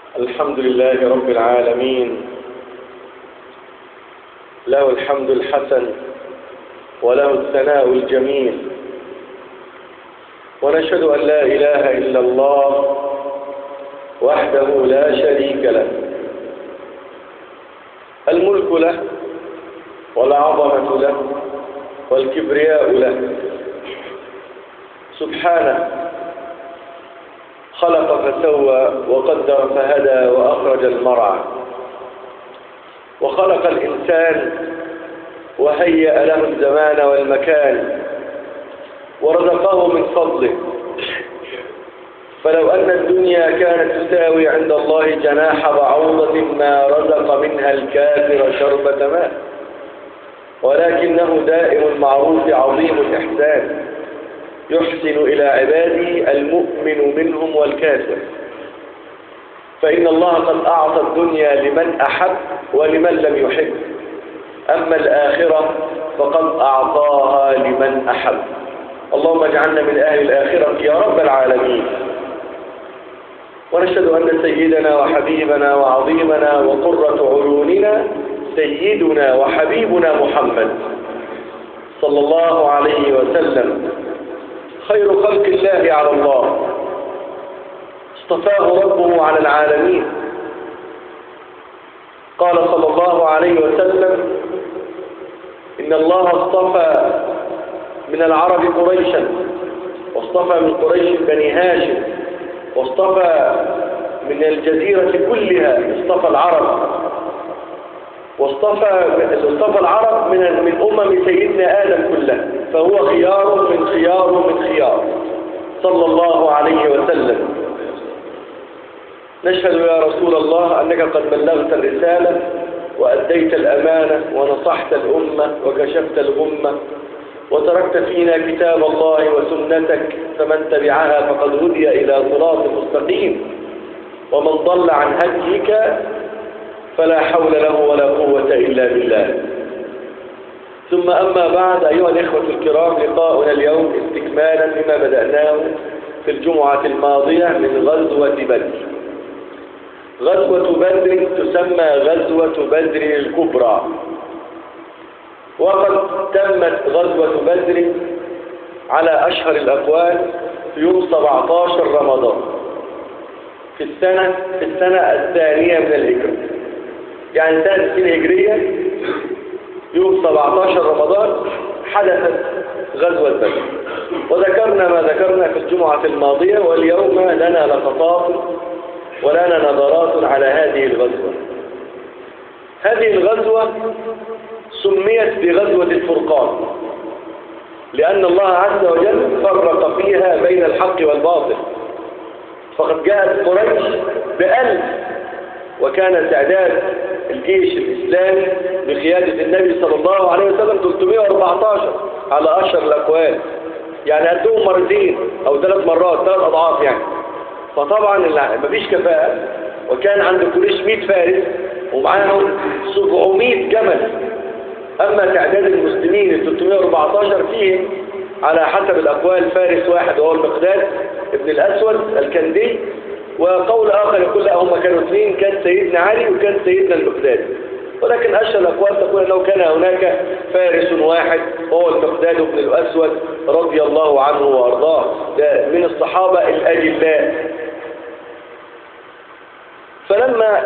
الحمد لله رب العالمين له الحمد الحسن وله الثناء الجميل ونشهد أن لا إله إلا الله وحده لا شريك له الملك له والعظمة له والكبرياء له سبحانه خلق فسوى وقدر فهدى وأخرج المرعى وخلق الإنسان وهيأ له الزمان والمكان ورزقه من فضله فلو أن الدنيا كانت تساوي عند الله جناح بعوضة ما رزق منها الكافر شربة ماء ولكنه دائم المعروف عظيم الإحسان يحسن إلى عباده المؤمن منهم والكافر فإن الله قد أعطى الدنيا لمن أحب ولمن لم يحب أما الآخرة فقد أعطاها لمن أحب اللهم اجعلنا من أهل الآخرة يا رب العالمين ونشهد أن سيدنا وحبيبنا وعظيمنا وقرة عيوننا سيدنا وحبيبنا محمد صلى الله عليه وسلم خير خلق الله على الله اصطفاه ربه على العالمين قال صلى الله عليه وسلم إن الله اصطفى من العرب قريشا واصطفى من قريش بني هاشم واصطفى من الجزيرة كلها اصطفى العرب واصطفى اصطفى العرب من من أمم سيدنا آدم كلها فهو خيار من خيار من خيار صلى الله عليه وسلم نشهد يا رسول الله أنك قد بلغت الرسالة وأديت الأمانة ونصحت الأمة وكشفت الغمة وتركت فينا كتاب الله وسنتك فمن تبعها فقد هدي إلى صراط مستقيم ومن ضل عن هديك فلا حول له ولا قوة إلا بالله ثم أما بعد أيها الإخوة الكرام لقاؤنا اليوم استكمالا لما بدأناه في الجمعة الماضية من غزوة بدر غزوة بدر تسمى غزوة بدر الكبرى وقد تمت غزوة بدر على أشهر الأقوال في يوم 17 رمضان في السنة في السنة الثانية من الهجرة يعني سنة السنة الهجرية يوم 17 رمضان حدثت غزوة بدر وذكرنا ما ذكرنا في الجمعة الماضية واليوم لنا لقطات ولنا نظرات على هذه الغزوة هذه الغزوة سميت بغزوة الفرقان لأن الله عز وجل فرق فيها بين الحق والباطل فقد جاءت قريش بألف وكان تعداد الجيش الإسلامي بقيادة النبي صلى الله عليه وسلم 314 على أشهر الأقوال يعني قدهم مرتين أو ثلاث مرات ثلاث أضعاف يعني فطبعا مفيش كفاءة وكان عند قريش 100 فارس ومعاهم 700 جمل أما تعداد المسلمين ال 314 فيهم على حسب الأقوال فارس واحد وهو المقداد ابن الأسود الكندي وقول آخر يقول لا هم كانوا اثنين كان سيدنا علي وكان سيدنا المقداد ولكن أشهر الأقوال تقول أنه كان هناك فارس واحد وهو المقداد بن الأسود رضي الله عنه وأرضاه ده من الصحابة الأجلاء فلما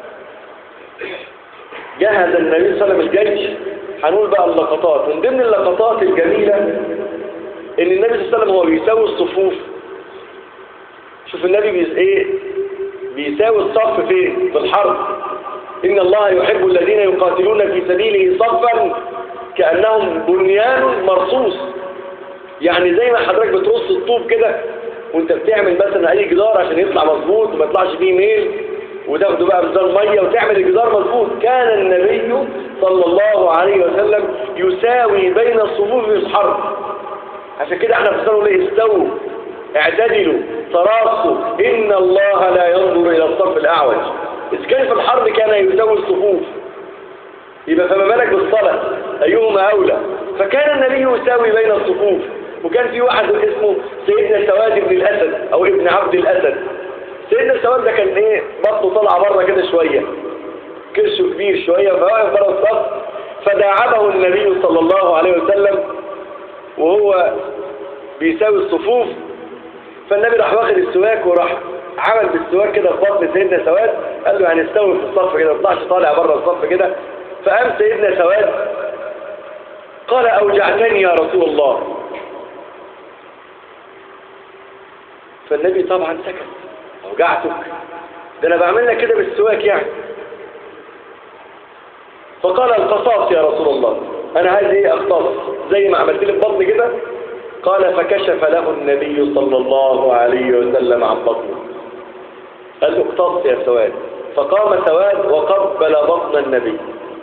جهز النبي صلى الله عليه وسلم الجيش هنقول بقى اللقطات من ضمن اللقطات الجميلة ان النبي صلى الله عليه وسلم هو بيساوي الصفوف شوف النبي بيز ايه بيساوي الصف فين في الحرب ان الله يحب الذين يقاتلون في سبيله صفا كأنهم بنيان مرصوص يعني زي ما حضرتك بترص الطوب كده وانت بتعمل مثلا اي جدار عشان يطلع مظبوط وما يطلعش فيه ميل وتاخده بقى بزار ميه وتعمل الجدار مظبوط كان النبي صلى الله عليه وسلم يساوي بين الصفوف في الحرب عشان كده احنا بنقول ايه استووا اعتدلوا تراصوا ان الله لا ينظر الى الصف الاعوج اذ كان في الحرب كان يساوي الصفوف يبقى فما بالك بالصلاه ايهما اولى فكان النبي يساوي بين الصفوف وكان في واحد اسمه سيدنا سواد بن الاسد او ابن عبد الاسد سيدنا سواد ده كان ايه بطنه طالعه بره كده شويه كرشه كبير شويه فواقف بره الصف فداعبه النبي صلى الله عليه وسلم وهو بيساوي الصفوف فالنبي راح واخد السواك وراح عمل بالسواك كده في بطن سيدنا سواد قال له هنستوي في الصف كده ما تطلعش طالع بره الصف كده فقام سيدنا سواد قال أوجعتني يا رسول الله فالنبي طبعا سكت أوجعتك ده أنا بعمل لك كده بالسواك يعني فقال القصاص يا رسول الله أنا عايز إيه أقتص زي ما عملت لي بطني كده قال فكشف له النبي صلى الله عليه وسلم عن بطنه قال له اقتص يا سواد فقام سواد وقبل بطن النبي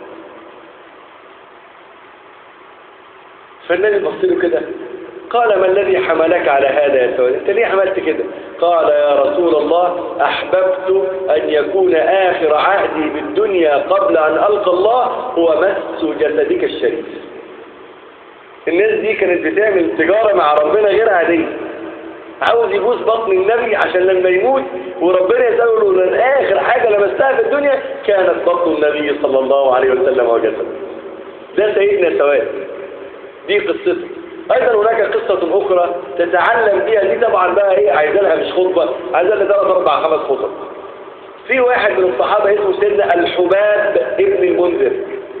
فالنبي بص له كده قال ما الذي حملك على هذا يا سواد انت ليه عملت كده قال يا رسول الله احببت ان يكون اخر عهدي بالدنيا قبل ان القى الله هو مس جسدك الشريف الناس دي كانت بتعمل تجارة مع ربنا غير عادية عاوز يبوس بطن النبي عشان لما يموت وربنا يسأله لأن آخر حاجة لمستها في الدنيا كانت بطن النبي صلى الله عليه وسلم وجسده ده سيدنا سواد دي قصته أيضا هناك قصة أخرى تتعلم بها دي طبعا بقى إيه عايزة لها مش خطبة عايزة لها ثلاث أربع خمس خطب في واحد من الصحابة اسمه سيدنا الحباب ابن المنذر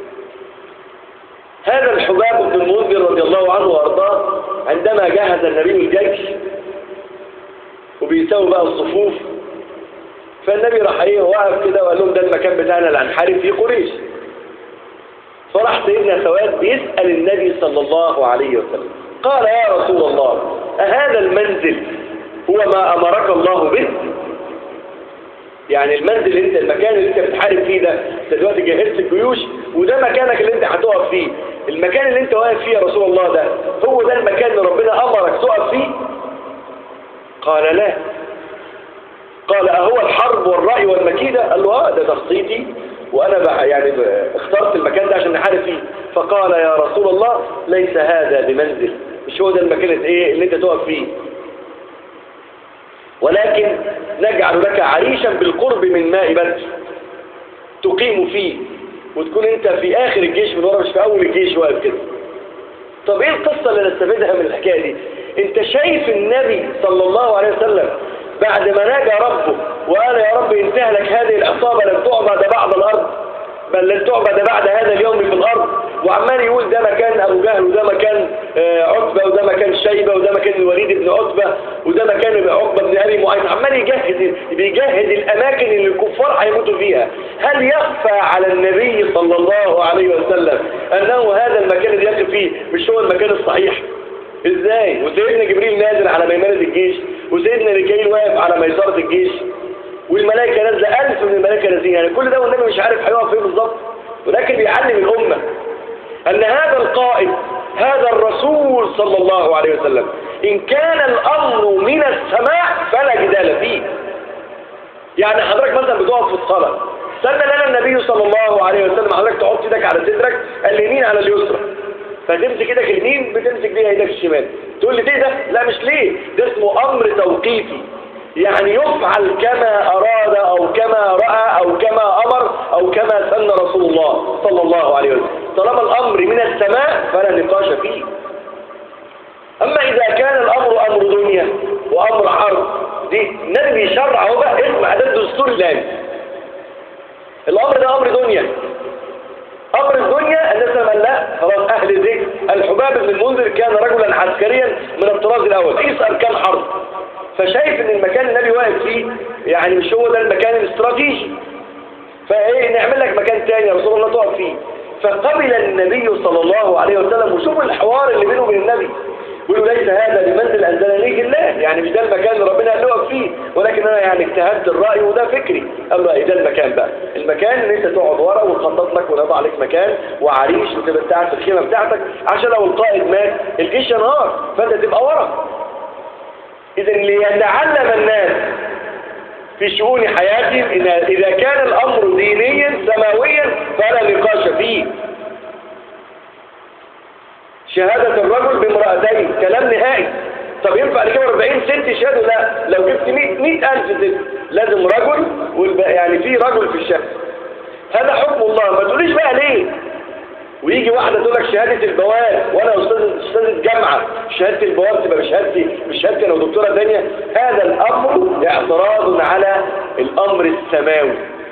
هذا الحباب بن المنذر رضي الله عنه وارضاه عندما جهز النبي الجيش وبيساوي بقى الصفوف فالنبي راح ايه وقف كده وقال لهم ده المكان بتاعنا اللي هنحارب فيه قريش فراح سيدنا سواد بيسأل النبي صلى الله عليه وسلم قال يا رسول الله أهذا المنزل هو ما أمرك الله به يعني المنزل اللي انت المكان اللي انت بتحارب فيه ده انت دلوقتي جهزت الجيوش وده مكانك اللي انت هتقف فيه المكان اللي انت واقف فيه يا رسول الله ده هو ده المكان اللي ربنا امرك تقف فيه قال لا قال اهو الحرب والرأي والمكيدة قال له اه ده تخطيطي وانا بقى يعني اخترت المكان ده عشان نحارب فيه فقال يا رسول الله ليس هذا بمنزل مش هو ده المكان اللي ايه اللي انت تقف فيه ولكن نجعل لك عريشا بالقرب من ماء بدر تقيم فيه وتكون انت في اخر الجيش من ورا مش في اول الجيش واقف كده طب ايه القصة اللي نستفيدها من الحكاية دي انت شايف النبي صلى الله عليه وسلم بعد ما ناجى ربه وقال يا رب ان تهلك هذه العصابة لن تعبد بعد الارض بل لن تعبد بعد هذا اليوم في الارض وعمال يقول ده مكان ابو جهل وده مكان عتبة وده مكان شيبة وده مكان الوليد بن عتبة وده مكان عقبة بن ابي معيط عمال يجهز بيجهز الاماكن اللي الكفار هيموتوا فيها هل يخفى على النبي صلى الله عليه وسلم انه هذا المكان اللي يقف فيه مش هو المكان الصحيح ازاي وسيدنا جبريل نازل على ميمنة الجيش وسيدنا ميكائيل واقف على ميسرة الجيش والملائكة نازلة ألف من الملائكة نازلين يعني كل ده والنبي مش عارف هيقف فين بالظبط ولكن بيعلم الأمة أن هذا القائد هذا الرسول صلى الله عليه وسلم إن كان الأمر من السماء فلا جدال فيه يعني حضرتك مثلا بتقف في الصلاة سنة لنا النبي صلى الله عليه وسلم حضرتك تحط ايدك على صدرك اليمين على اليسرى فتمسك ايدك اليمين بتمسك بيها ايدك الشمال تقول لي ليه ده لا مش ليه ده اسمه امر توقيفي يعني يفعل كما اراد او كما راى او كما امر او كما سن رسول الله صلى الله عليه وسلم طالما الامر من السماء فلا نقاش فيه اما اذا كان الامر امر دنيا وامر حرب دي النبي بيشرع هو بقى اسمع ده الدستور الاسلامي الامر ده امر دنيا امر الدنيا الناس قال لا خلاص اهل الذكر الحباب بن المنذر كان رجلا عسكريا من الطراز الاول اسال كان حرب فشايف ان المكان النبي واقف فيه يعني مش هو ده المكان الاستراتيجي فايه نعمل لك مكان تاني يا رسول الله تقف فيه فقبل النبي صلى الله عليه وسلم وشوف الحوار اللي بينه وبين النبي ويقول ليس هذا بمنزل أنزلنيه الله يعني مش ده المكان اللي ربنا قال له فيه ولكن أنا يعني اجتهدت الرأي وده فكري قال له إيه ده المكان بقى المكان اللي أنت تقعد ورا ونخطط لك ونضع لك مكان وعريش وتبقى بتاعت الخيمة بتاعتك عشان لو القائد مات الجيش ينهار فأنت تبقى ورا إذا ليتعلم الناس في شؤون حياتهم إن إذا كان الأمر دينيا سماويا فلا نقاش فيه شهادة الرجل بامرأتين كلام نهائي طب ينفع نجيب 40 ست يشهدوا لا لو جبت 100 100000 ست لازم رجل والباقي يعني في رجل في الشهر هذا حكم الله ما تقوليش بقى ليه ويجي واحدة تقول لك شهادة البواب وانا استاذ استاذة جامعة شهادة البواب تبقى بشهادتي بشهادتي انا ودكتورة ثانيه هذا الامر اعتراض على الامر السماوي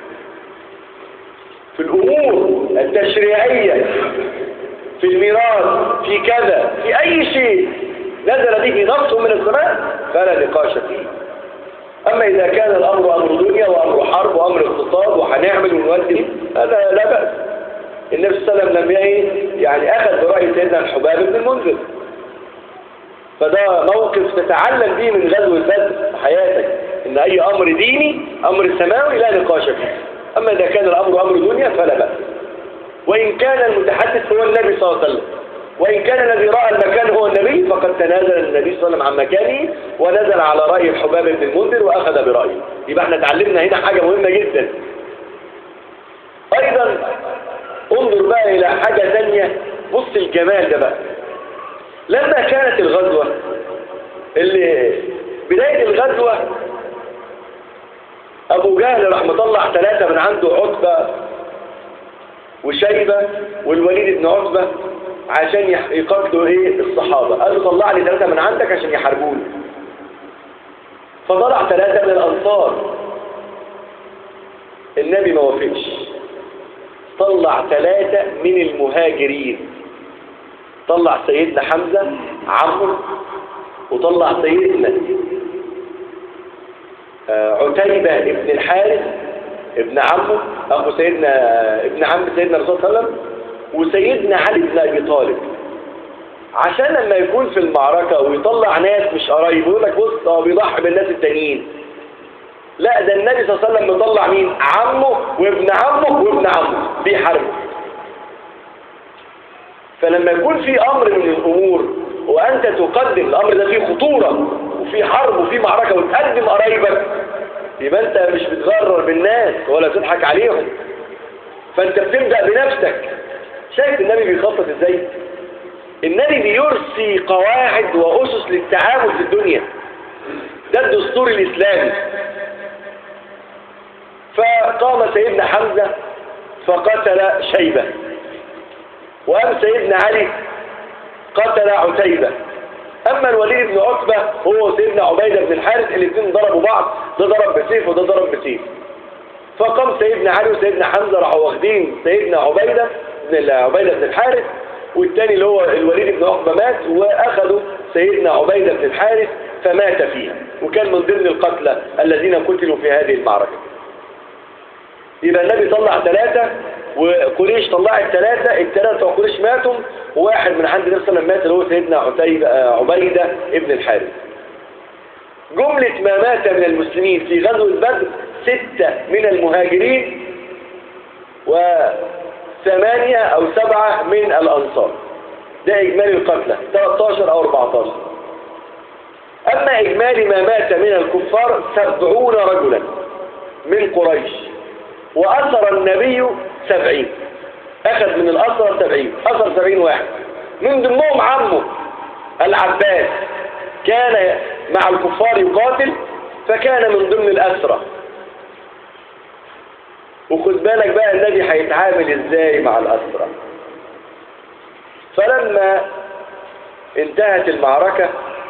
في الامور التشريعية في الميراث في كذا في اي شيء نزل به نص من السماء فلا نقاش فيه اما اذا كان الامر امر دنيا وامر حرب وامر اقتصاد وهنعمل ونودي هذا لا بأس النبي صلى الله عليه وسلم لم يعني اخذ برأي سيدنا الحباب بن المنذر فده موقف تتعلم به من غزو البدر في حياتك ان اي امر ديني امر سماوي لا نقاش فيه اما اذا كان الامر امر دنيا فلا بأس وان كان المتحدث هو النبي صلى الله عليه وسلم وإن كان الذي رأى المكان هو النبي فقد تنازل النبي صلى الله عليه وسلم عن مكانه ونزل على رأي الحباب بن المنذر وأخذ برأيه يبقى احنا اتعلمنا هنا حاجة مهمة جدا أيضا انظر بقى إلى حاجة ثانية بص الجمال ده بقى لما كانت الغزوة اللي بداية الغزوة أبو جهل راح مطلع ثلاثة من عنده عتبة وشيبة والوليد بن عتبة عشان يقتلوا ايه الصحابة قال له طلع لي ثلاثة من عندك عشان يحاربوني فطلع ثلاثة من الأنصار النبي ما وافقش طلع ثلاثة من المهاجرين طلع سيدنا حمزة عمرو وطلع سيدنا عتيبة ابن الحارث ابن عمه أخو سيدنا ابن عم سيدنا الرسول صلى الله عليه وسلم وسيدنا علي بن أبي طالب عشان لما يكون في المعركة ويطلع ناس مش قرايب ويقول لك بص هو بيضحي بالناس التانيين لا ده النبي صلى الله عليه وسلم مطلع مين عمه وابن عمه وابن عمه بيحاربوا فلما يكون في امر من الامور وانت تقدم الامر ده فيه خطورة وفي حرب وفي معركة وتقدم قرايبك يبقى انت مش بتغرر بالناس ولا تضحك عليهم فانت بتبدأ بنفسك شايف النبي بيخطط ازاي النبي بيرسي قواعد واسس للتعامل في الدنيا ده الدستور الاسلامي فقام سيدنا حمزة فقتل شيبة وقام سيدنا علي قتل عتيبة أما الوليد بن عتبة هو سيدنا عبيدة بن الحارث الاثنين ضربوا بعض ده ضرب بسيف وده ضرب بسيف فقام سيدنا علي وسيدنا حمزة راحوا واخدين سيدنا عبيدة بن عبيدة بن الحارث والتاني اللي هو الوليد بن عقبة مات واخذوا سيدنا عبيدة بن الحارث فمات فيها وكان من ضمن القتلى الذين قتلوا في هذه المعركة يبقى النبي طلع ثلاثة وقريش طلعت ثلاثة الثلاثة بتوع قريش ماتوا وواحد من عند النبي صلى الله عليه وسلم مات اللي هو سيدنا عتيبة عبيدة ابن الحارث جملة ما مات من المسلمين في غزوة بدر ستة من المهاجرين وثمانية أو سبعة من الأنصار ده إجمالي القتلى 13 أو 14 أما إجمالي ما مات من الكفار سبعون رجلا من قريش وأثر النبي سبعين أخذ من الأسرى سبعين أثر سبعين واحد من ضمنهم عمه العباس كان مع الكفار يقاتل فكان من ضمن الأسرى وخد بالك بقى النبي هيتعامل ازاي مع الأسرى فلما انتهت المعركة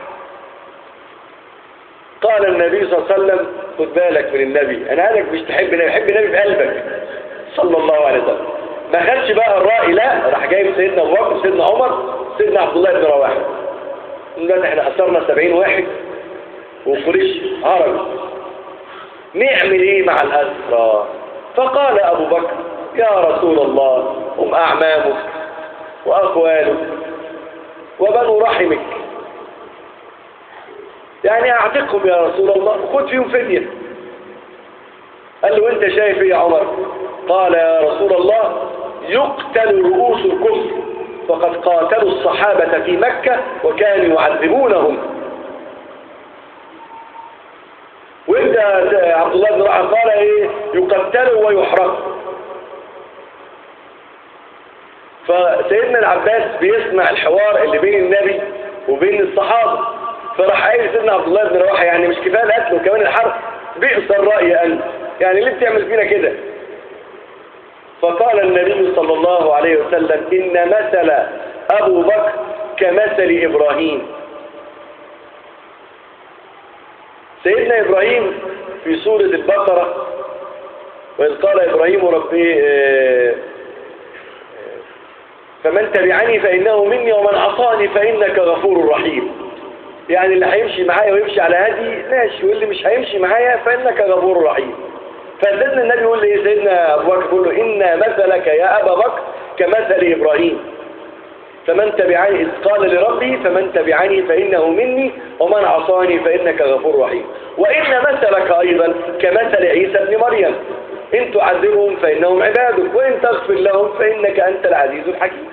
قال النبي صلى الله عليه وسلم خد بالك من النبي انا قالك مش تحب النبي حب النبي في قلبك صلى الله عليه وسلم ما خدش بقى الرأي لا راح جايب سيدنا ابو بكر سيدنا عمر سيدنا عبد الله بن رواحه دلوقتي احنا اثرنا 70 واحد وقريش هرب نعمل ايه مع الاسرى فقال ابو بكر يا رسول الله هم اعمامك واخوالك وبنو رحمك يعني اعتقهم يا رسول الله خد فيهم فدية قال له انت شايف ايه يا عمر قال يا رسول الله يقتل رؤوس الكفر فقد قاتلوا الصحابة في مكة وكانوا يعذبونهم وانت عبد الله بن رحمه قال ايه يقتلوا ويحرقوا فسيدنا العباس بيسمع الحوار اللي بين النبي وبين الصحابة فراح قايل سيدنا عبد الله بن رواحه يعني مش كفايه القتل وكمان الحرب بئس الراي انت يعني ليه بتعمل فينا كده فقال النبي صلى الله عليه وسلم ان مثل ابو بكر كمثل ابراهيم سيدنا ابراهيم في سوره البقره وإذ قال إبراهيم ربي آه، فمن تبعني فإنه مني ومن عصاني فإنك غفور رحيم يعني اللي هيمشي معايا ويمشي على هدي ماشي واللي مش هيمشي معايا فإنك غفور رحيم فسيدنا النبي يقول لي سيدنا أبو بكر يقول له إن مثلك يا أبا بكر كمثل إبراهيم فمن تبعني إذ قال لربي فمن تبعني فإنه مني ومن عصاني فإنك غفور رحيم وإن مثلك أيضا كمثل عيسى ابن مريم إن تعذبهم فإنهم عبادك وإن تغفر لهم فإنك أنت العزيز الحكيم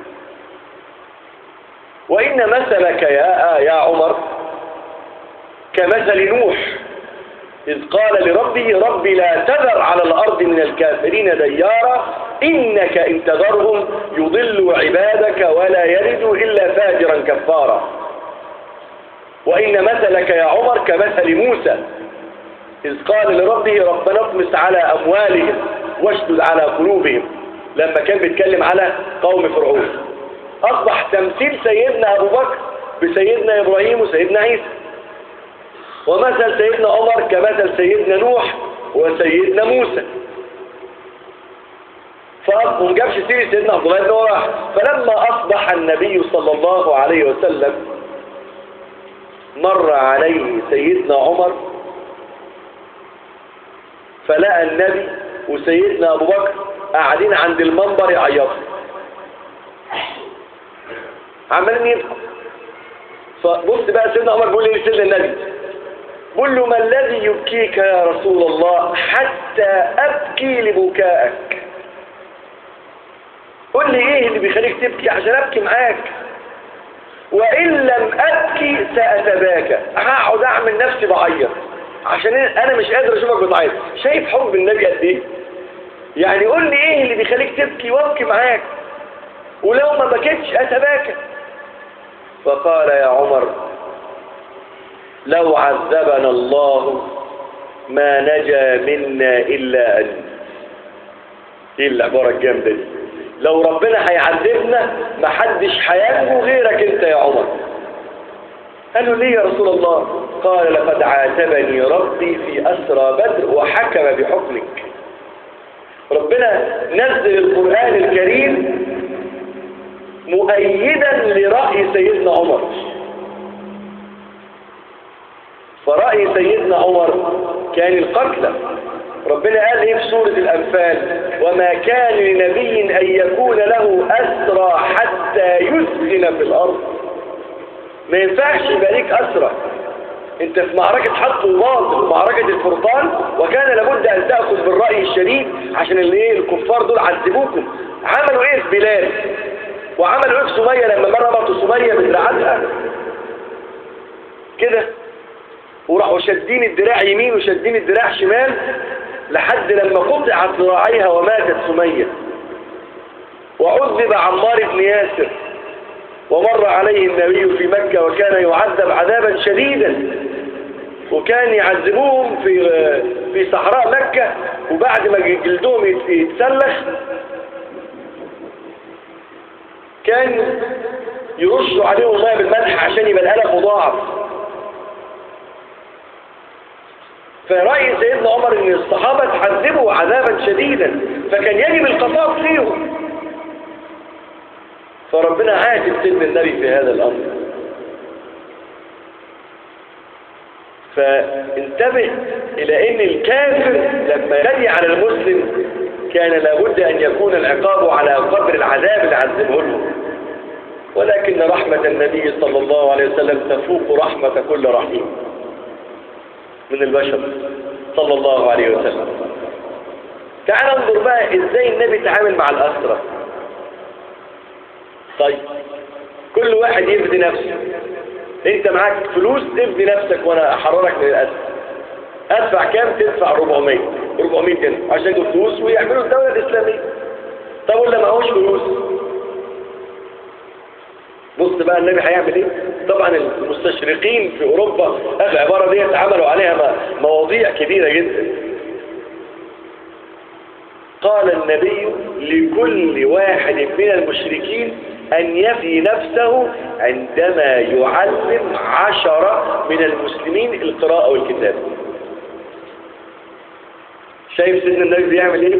وإن مثلك يا يا عمر كمثل نوح إذ قال لربه ربي لا تذر على الأرض من الكافرين ديارا إنك إن تذرهم يضلوا عبادك ولا يردوا إلا فاجرا كفارا وإن مثلك يا عمر كمثل موسى إذ قال لربه ربنا اطمس على أموالهم واشدد على قلوبهم لما كان بيتكلم على قوم فرعون أصبح تمثيل سيدنا أبو بكر بسيدنا إبراهيم وسيدنا عيسى ومثل سيدنا عمر كمثل سيدنا نوح وسيدنا موسى فأصبح جابش سيري سيدنا عبد الله بن رواحه فلما أصبح النبي صلى الله عليه وسلم مر عليه سيدنا عمر فلقى النبي وسيدنا أبو بكر قاعدين عند المنبر يعيطوا عمالين يبكوا فبص بقى سيدنا عمر بيقول لي لسيدنا النبي بقول له ما الذي يبكيك يا رسول الله حتى أبكي لبكائك قل لي ايه اللي بيخليك تبكي عشان ابكي معاك وان لم ابكي ساتباكى هقعد اعمل نفسي بعيط عشان انا مش قادر اشوفك بتعيط شايف حب النبي قد ايه يعني قول لي ايه اللي بيخليك تبكي وابكي معاك ولو ما بكيتش اتباكى فقال يا عمر لو عذبنا الله ما نجا منا الا انت ايه العباره الجامده دي لو ربنا هيعذبنا محدش هينجو غيرك انت يا عمر قال له ليه يا رسول الله قال لقد عاتبني ربي في أسرى بدر وحكم بحكمك ربنا نزل القرآن الكريم مؤيدا لرأي سيدنا عمر فرأي سيدنا عمر كان القتلى ربنا قال ايه في سورة الأنفال وما كان لنبي أن يكون له أسرى حتى يسكن في الأرض ما ينفعش يبقى ليك أسرى انت في معركة حق وباطل معركة الفرقان وكان لابد أن تأخذ بالرأي الشديد عشان اللي ايه الكفار دول عذبوكم عملوا ايه في بلاد وعملوا ايه في سمية لما مرة سمية بدراعتها كده وراحوا شادين الدراع يمين وشادين الدراع شمال لحد لما قطعت ذراعيها وماتت سمية وعذب عمار بن ياسر ومر عليه النبي في مكة وكان يعذب عذابا شديدا وكان يعذبوهم في في صحراء مكة وبعد ما جلدهم يتسلخ كان يرشوا عليهم ماء بالملح عشان يبقى الألم مضاعف فرأي سيدنا عمر ان الصحابة تعذبوا عذابا شديدا فكان يجب القصاص فيهم فربنا عاتب سيدنا النبي في هذا الأمر فانتبه إلى أن الكافر لما يدي على المسلم كان لابد أن يكون العقاب على قدر العذاب اللي عذبه له ولكن رحمة النبي صلى الله عليه وسلم تفوق رحمة كل رحيم من البشر صلى الله عليه وسلم تعال انظر بقى ازاي النبي تعامل مع الأسرة طيب كل واحد يفدي نفسه انت معاك فلوس تفدي نفسك وانا احررك من الاسر ادفع كام تدفع 400 400 جنيه عشان يجيب فلوس ويعملوا الدولة الاسلامية طب ولا معهوش فلوس بص بقى النبي هيعمل ايه طبعا المستشرقين في اوروبا العبارة دي عملوا عليها مواضيع كبيرة جدا قال النبي لكل واحد من المشركين أن يفي نفسه عندما يعلم عشرة من المسلمين القراءة والكتاب شايف سيدنا النبي بيعمل ايه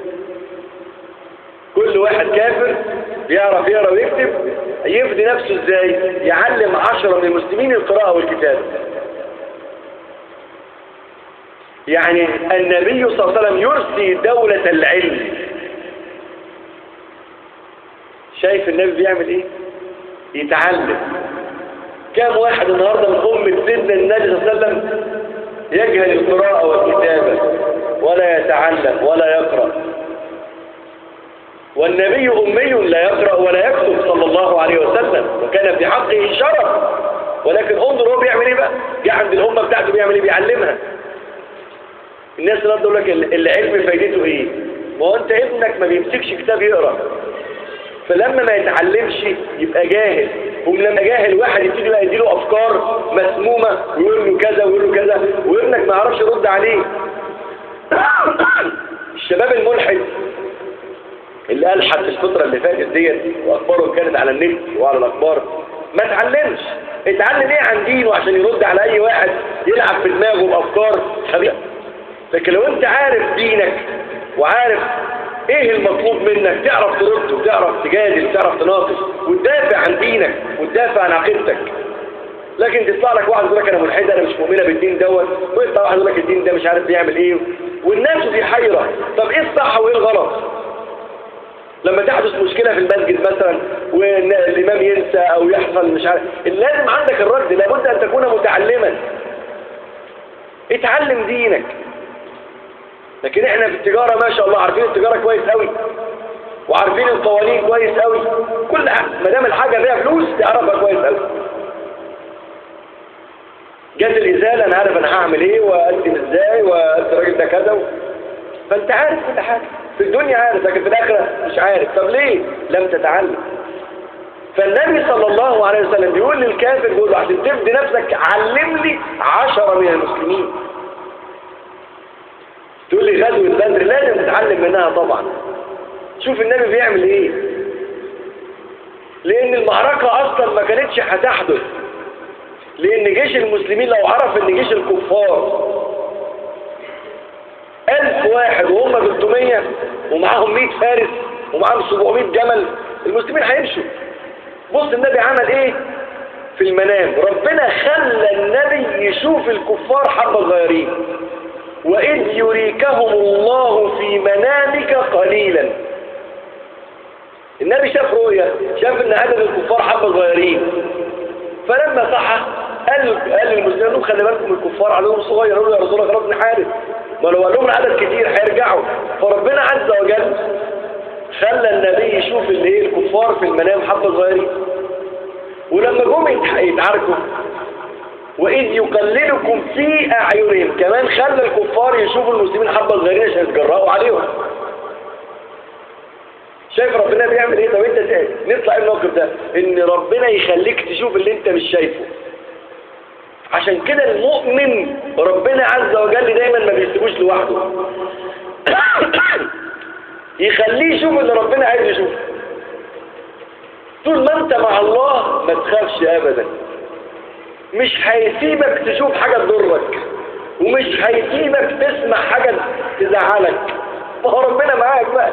كل واحد كافر بيعرف يقرا ويكتب يفدي نفسه ازاي يعلم عشرة من المسلمين القراءة والكتاب يعني النبي صلى الله عليه وسلم يرسي دولة العلم شايف النبي بيعمل ايه يتعلم كم واحد النهاردة من أمة سيدنا النبي صلى الله عليه وسلم يجهل القراءة والكتابة ولا يتعلم ولا يقرأ والنبي أمي لا يقرأ ولا يكتب صلى الله عليه وسلم وكان في حقه شرف ولكن انظر هو بيعمل ايه بقى جه عند الأمة بتاعته بيعمل ايه بيعلمها الناس اللي تقول لك العلم فايدته ايه ما هو انت ابنك ما بيمسكش كتاب يقرأ فلما ما يتعلمش يبقى جاهل هم لما جاهل واحد يبتدي بقى يديله افكار مسمومة ويقول له كذا ويقول له كذا وابنك ما يعرفش يرد عليه الشباب الملحد اللي ألحد في الفترة اللي فاتت ديت وأخبارهم كانت على النت وعلى الأخبار ما اتعلمش اتعلم ايه عن دينه عشان يرد على أي واحد يلعب في دماغه بأفكار خبيئة لكن لو انت عارف دينك وعارف ايه المطلوب منك تعرف ترد وتعرف تجادل وتعرف تناقش وتدافع عن دينك وتدافع عن عقيدتك لكن تطلع لك واحد يقول لك انا ملحد انا مش مؤمنه بالدين دوت ويطلع واحد يقول لك الدين ده مش عارف بيعمل ايه والناس في حيره طب ايه الصح وايه الغلط لما تحدث مشكلة في المسجد مثلا والإمام ينسى أو يحصل مش عارف لازم عندك الرد لابد أن تكون متعلما اتعلم دينك لكن احنا في التجارة ما شاء الله عارفين التجارة كويس قوي وعارفين القوانين كويس قوي كل ما دام الحاجة فيها فلوس تعرفها كويس قوي جت الإزالة أنا عارف أنا هعمل إيه وأقدم إزاي وأدي الراجل ده كذا فأنت عارف كل حاجة في الدنيا عارف لكن في الآخرة مش عارف طب ليه لم تتعلم فالنبي صلى الله عليه وسلم بيقول للكافر بيقول له عشان تبدي نفسك علم لي عشرة من المسلمين تقول لي غزوة بدر لازم تتعلم منها طبعا شوف النبي بيعمل ايه لان المعركة اصلا ما كانتش هتحدث لان جيش المسلمين لو عرف ان جيش الكفار ألف واحد وهم 300 ومعاهم 100 فارس ومعاهم 700 جمل المسلمين هيمشوا بص النبي عمل ايه في المنام ربنا خلى النبي يشوف الكفار حبة صغيرين وإذ يريكهم الله في منامك قليلا النبي شاف رؤيا شاف ان عدد الكفار حبة صغيرين فلما صحى قال قال للمسلمين خلي بالكم الكفار عددهم صغير قالوا يا رسول الله خلاص نحارب ما لو قال لهم العدد كتير هيرجعوا فربنا عز وجل خلى النبي يشوف اللي ايه الكفار في المنام حبة صغيرين ولما جم يتعاركوا وإذ يقللكم في أعينهم كمان خلى الكفار يشوفوا المسلمين حبة صغيرين عشان يتجرأوا عليهم شايف ربنا بيعمل ايه طب انت تاني نطلع ايه الموقف ده ان ربنا يخليك تشوف اللي انت مش شايفه عشان كده المؤمن ربنا عز وجل دايما ما بيسيبوش لوحده يخليه يشوف اللي ربنا عايز يشوفه طول ما انت مع الله ما تخافش ابدا مش هيسيبك تشوف حاجة تضرك ومش هيسيبك تسمع حاجة تزعلك ما هو ربنا معاك بقى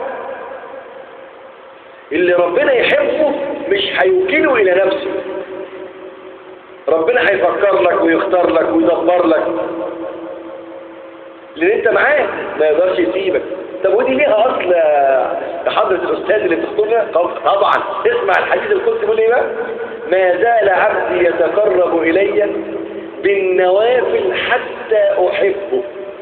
اللي ربنا يحبه مش هيوكله الى نفسه ربنا هيفكر لك ويختار لك ويدبر لك لان انت معاه ما يقدرش يسيبك طب ودي ليها اصل يا حضرة الاستاذ اللي بتخطبنا طبعا اسمع الحديث القدسي بيقول ايه بقى ما زال عبدي يتقرب الي بالنوافل حتى احبه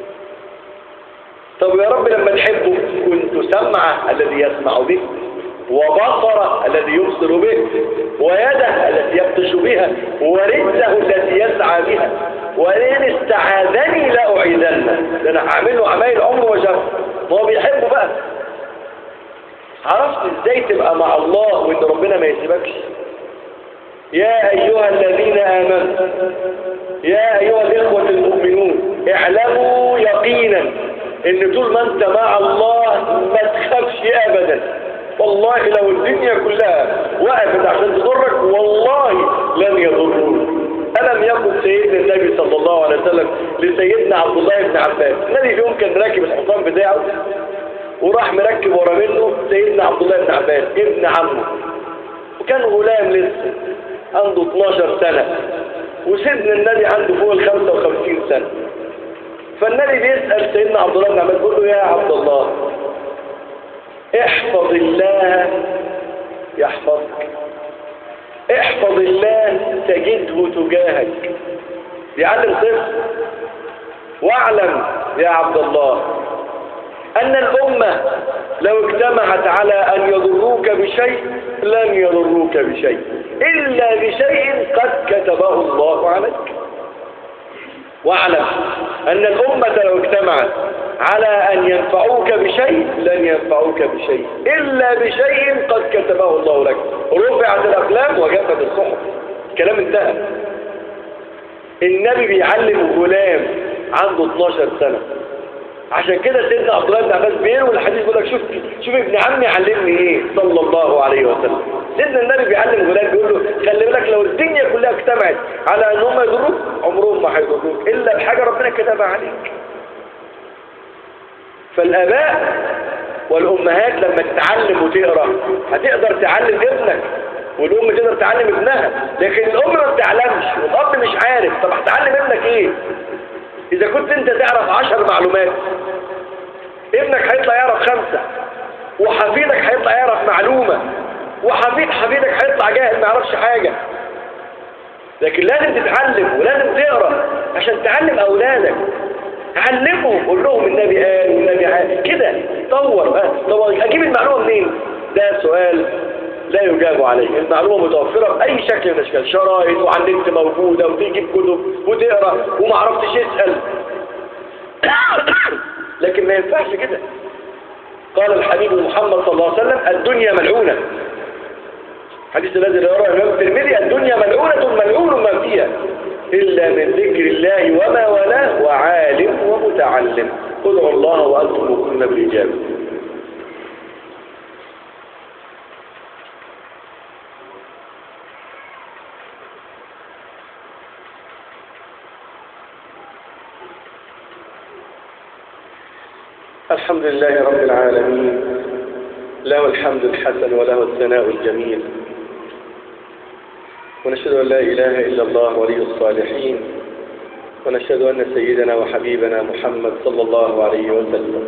طب يا رب لما تحبه كنت سمعه الذي يسمع به وبصره الذي يبصر به ويده التي يبطش بها ورجله التي يسعى بها وإن استعاذني لا أعيذنه ده أنا هعمله عمايل عمره وشهر هو بيحبه بقى عرفت ازاي تبقى مع الله وان ربنا ما يسيبكش يا أيها الذين آمنوا يا أيها الإخوة المؤمنون اعلموا يقينا إن طول ما أنت مع الله ما تخافش أبدا والله لو الدنيا كلها وقفت عشان تضرك والله لن يضروك ألم يقل سيدنا النبي صلى الله عليه وسلم لسيدنا عبد الله بن عباس النبي في يوم كان راكب الحصان بتاعه وراح مركب ورا منه سيدنا عبد الله بن عباس ابن عمه وكان غلام لسه عنده 12 سنة وسيدنا النبي عنده فوق ال 55 سنة فالنبي بيسأل سيدنا عبد الله بن عباس بيقول له يا عبد الله احفظ الله يحفظك احفظ الله تجده تجاهك بيعلم طفل واعلم يا عبد الله أن الأمة لو اجتمعت على أن يضروك بشيء لن يضروك بشيء إلا بشيء قد كتبه الله عليك واعلم أن الأمة لو اجتمعت على أن ينفعوك بشيء لن ينفعوك بشيء إلا بشيء قد كتبه الله لك رفعت الأقلام وجفت الصحف الكلام انتهى النبي بيعلم غلام عنده 12 سنة عشان كده سيدنا عبد الله بن عباس بيروي الحديث بيقول لك شوف شوف ابن عمي علمني ايه صلى الله عليه وسلم سيدنا النبي بيعلم غلام بيقول له خلي بالك لو الدنيا كلها اجتمعت على ان هم يضروك عمرهم ما هيضروك الا بحاجه ربنا كتبها عليك فالاباء والامهات لما تتعلم وتقرا هتقدر تعلم ابنك والام تقدر تعلم ابنها لكن الام ما بتعلمش والاب مش عارف طب هتعلم ابنك ايه إذا كنت أنت تعرف عشر معلومات ابنك هيطلع يعرف خمسة وحفيدك هيطلع يعرف معلومة وحفيد حفيدك هيطلع جاهل ما يعرفش حاجة لكن لازم تتعلم ولازم تقرأ عشان تعلم أولادك علمهم قول لهم النبي قال والنبي قال كده طور طب أجيب المعلومة منين ده سؤال لا يجاب عليه المعلومة متوفرة بأي شكل من الأشكال شرائط وعلى النت موجودة وتجيب كتب وتقرأ وما عرفتش يسأل لكن ما ينفعش كده قال الحبيب محمد صلى الله عليه وسلم الدنيا ملعونة حديث الذي رواه الإمام الترمذي الدنيا ملعونة ملعون ما فيها إلا من ذكر الله وما والاه وعالم ومتعلم ادعوا الله وأنتم مؤمنون بالإجابة الحمد لله رب العالمين له الحمد الحسن وله الثناء الجميل ونشهد أن لا إله إلا الله ولي الصالحين ونشهد أن سيدنا وحبيبنا محمد صلى الله عليه وسلم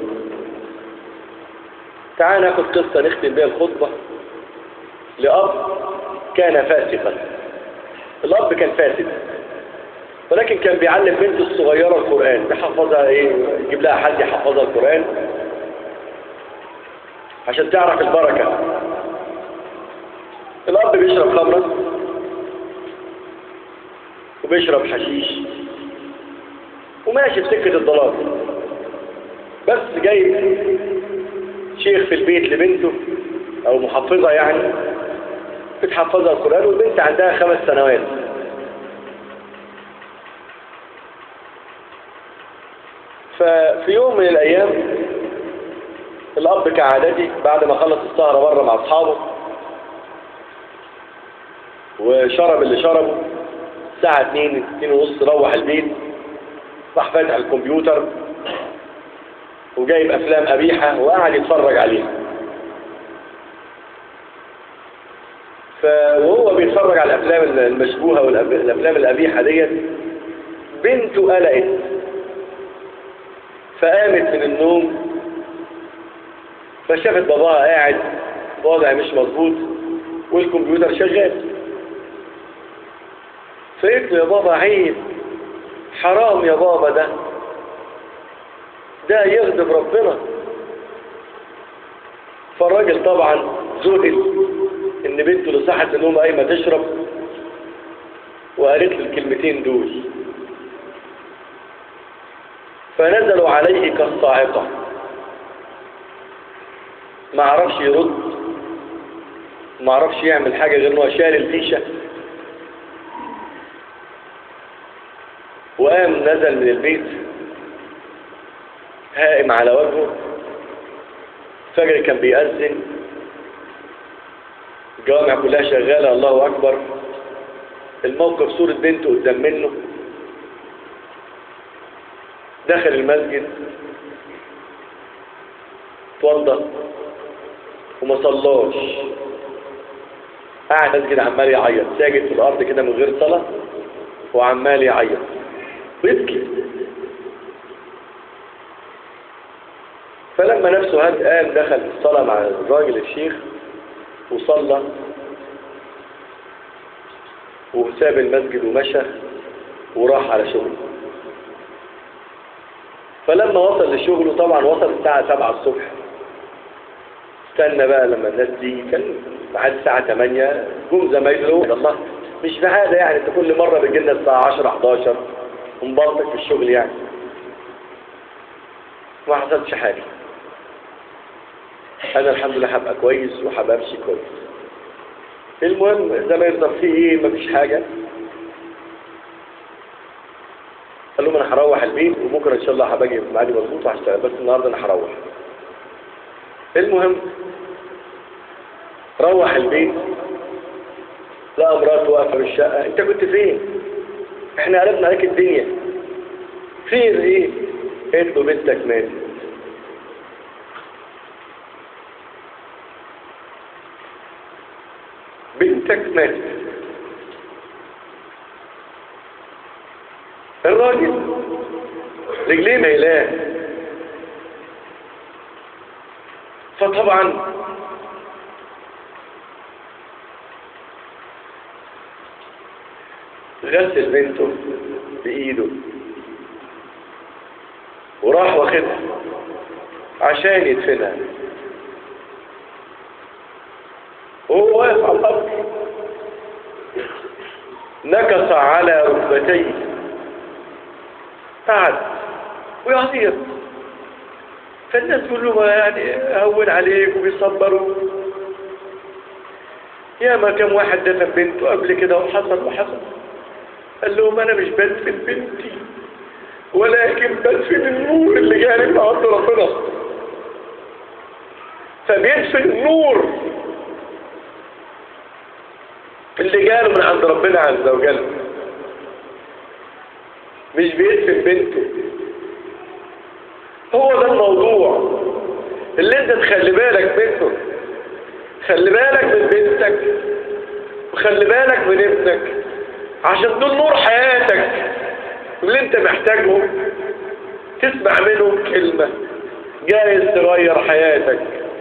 تعال ناخذ قصة نختم بها الخطبة لأب كان فاسقا الأب كان فاسد ولكن كان بيعلم بنته الصغيرة القرآن بيحفظها ايه يجيب لها حد يحفظها القرآن عشان تعرف البركة الأب بيشرب خمرة وبيشرب حشيش وماشي في سكة الضلال بس جايب شيخ في البيت لبنته أو محفظة يعني بتحفظها القرآن والبنت عندها خمس سنوات ففي يوم من الأيام الأب كعادته بعد ما خلص السهرة بره مع أصحابه وشرب اللي شربه الساعة 2 2 ونص روح البيت راح فاتح الكمبيوتر وجايب أفلام قبيحة وقعد يتفرج عليها فوهو بيتفرج على الأفلام المشبوهة والأفلام القبيحة ديت بنته قلقت فقامت من النوم فشافت باباها قاعد وضع مش مظبوط والكمبيوتر شغال فقلت له يا بابا عيب حرام يا بابا ده ده يغضب ربنا فالراجل طبعا زهل ان بنته اللي صحت النوم قايمه تشرب وقالت له الكلمتين دول فنزلوا عليه كالصاعقة ما عرفش يرد ما عرفش يعمل حاجة غير انه شال الفيشة وقام نزل من البيت هائم على وجهه فجر كان بيأذن الجوامع كلها شغالة الله أكبر الموقف صورة بنته قدام منه دخل المسجد توضى وما صلاش قاعد المسجد عمال يعيط ساجد في الأرض كده من غير صلاة وعمال يعيط ويبكي فلما نفسه هاد قام دخل في الصلاة مع الراجل الشيخ وصلى وساب المسجد ومشى وراح على شغله فلما وصل لشغله طبعا وصل الساعة 7 الصبح استنى بقى لما الناس دي كان بعد الساعة 8 جم زمايله الله مش بهذا يعني انت كل مرة بتجي لنا الساعة 10 11 ومبلطك في الشغل يعني ما حصلش حاجة انا الحمد لله هبقى كويس وهبقى امشي كويس المهم زمايله طب في ايه مفيش حاجة قال لهم انا هروح البيت وبكره ان شاء الله هباجي في ميعادي مظبوط وهشتغل بس النهارده انا هروح المهم روح البيت لقى مراته واقفه في الشقه انت كنت فين احنا قلبنا عليك الدنيا فين ايه قلت له بنتك ماتت بنتك ماتت الراجل رجليه ميلاه فطبعا غسل بنته بإيده وراح واخدها عشان يدفنها وهو واقف على الأرض نكص على ركبتيه قعد ويعيط فالناس تقول له ما يعني هون عليك وبيصبروا يا ما كم واحد دفن بنته قبل كده وحصل وحصل قال لهم انا مش بدفن بنتي ولكن بدفن النور اللي جاني من عند ربنا فبيدفن النور اللي جاله من عند ربنا عز وجل مش بيدفن بنته هو ده الموضوع اللي انت تخلي بالك منه خلي بالك من بنتك وخلي بالك من ابنك عشان دول نور حياتك اللي انت محتاجهم تسمع منهم كلمة جايز تغير حياتك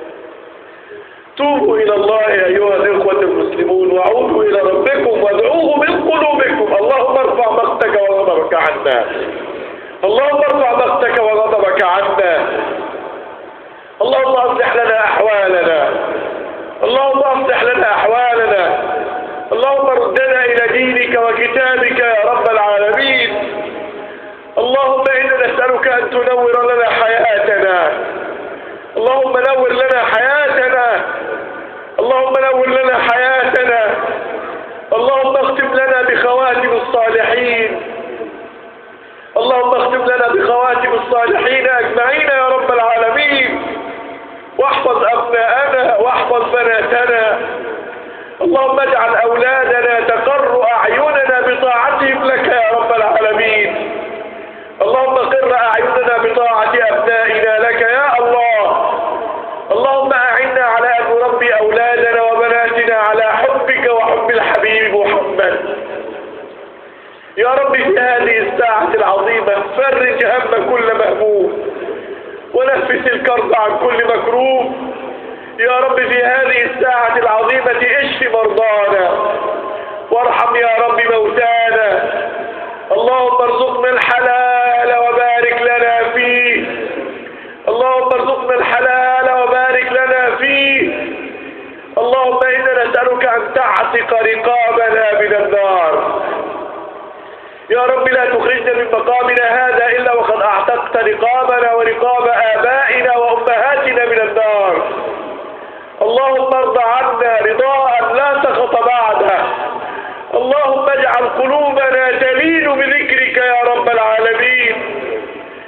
توبوا إلى الله أيها الإخوة المسلمون وعودوا إلى ربكم وادعوه من قلوبكم اللهم ارفع مقتك وغضبك عنا اللهم ارفع مقتك وغضبك عنا اللهم اصلح لنا أحوالنا اللهم اصلح لنا أحوالنا اللهم ردنا إلى دينك وكتابك يا رب العالمين اللهم إنا نسألك أن تنور لنا حياتنا اللهم نور لنا حياتنا اللهم نور لنا حياتنا اللهم اختم لنا بخواتم الصالحين اللهم اختم لنا بخواتم الصالحين أجمعين يا رب العالمين واحفظ أبناءنا واحفظ بناتنا اللهم اجعل أولادنا تقر أعيننا بطاعتهم لك يا رب العالمين اللهم قر أعيننا بطاعة أبنائنا لك يا الله اللهم أعنا على أن نربي أولادنا وبناتنا على حبك وحب الحبيب محمد يا رب في هذه الساعة العظيمة فرج هم كل مهموم ونفس الكرب عن كل مكروه يا رب في هذه الساعة العظيمة اشف مرضانا وارحم يا رب موتانا اللهم ارزقنا الحلال وبارك لنا فيه اللهم ارزقنا الحلال وبارك لنا فيه اللهم إنا نسألك أن تعتق رقابنا من النار يا رب لا تخرجنا من مقامنا هذا إلا وقد أعتقت رقابنا ورقاب آبائنا وأمهاتنا من النار اللهم ارض عنا رضاء لا سخط بعده اللهم اجعل قلوبنا تلين بذكرك يا رب العالمين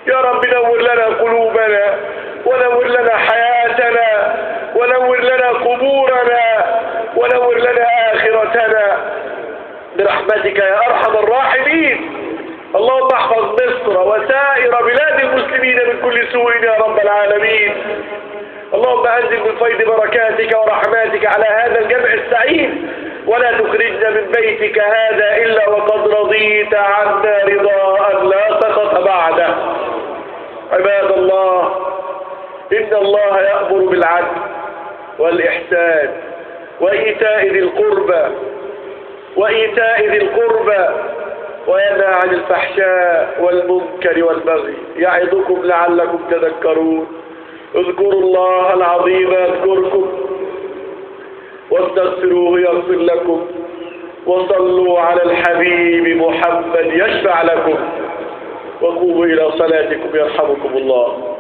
يا رب نور لنا قلوبنا ونور لنا حياتنا ونور لنا قبورنا ونور لنا آخرتنا برحمتك يا أرحم الراحمين اللهم احفظ مصر وسائر بلاد المسلمين من كل سوء يا رب العالمين اللهم أنزل من فيض بركاتك ورحماتك على هذا الجمع السعيد ولا تخرجنا من بيتك هذا إلا وقد رضيت عنا رضاء لا سخط بعده عباد الله إن الله يأمر بالعدل والإحسان وإيتاء ذي القربى وإيتاء ذي القربى وينهى عن الفحشاء والمنكر والبغي يعظكم لعلكم تذكرون اذكروا الله العظيم يذكركم واستغفروه يغفر لكم وصلوا على الحبيب محمد يشفع لكم وقوموا إلى صلاتكم يرحمكم الله